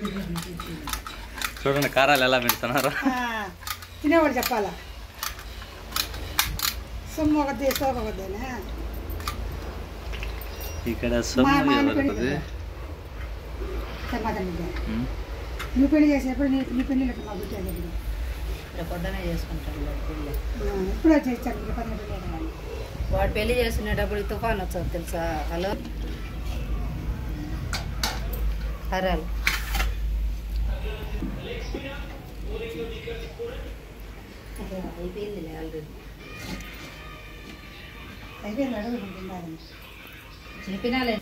చూడండి కారాలు ఎలా పెడుతున్నారు ఆ, తినేవాడు చెప్పాలా సొమ్ము ఒకటి సోక ఒకటేనా ఇక్కడ మా సొమ్ము మా ఆయన పెళ్లి ఎవరిది కదా. సమాధానం ఇద్దా. ఉమ్. నువ్వు పెళ్లి చేసినప్పుడు నీ నీ పెళ్లి మా గుర్తు రేపు పొద్దునే చేసుకుంటాడు వాడు పెళ్ళి ఇప్పుడు చేస్తాను ఇంకా పది పెళ్లి అయ్యాక. వాడు పెళ్లి చేసుకునేటప్పుడు ఈ తుఫాన్ వచ్చారు తెలుసా హలో హరాలు అయిపోయింది ఆల్రెడీ అయిపోయింది అడుగు తింటాను చెప్పినాలే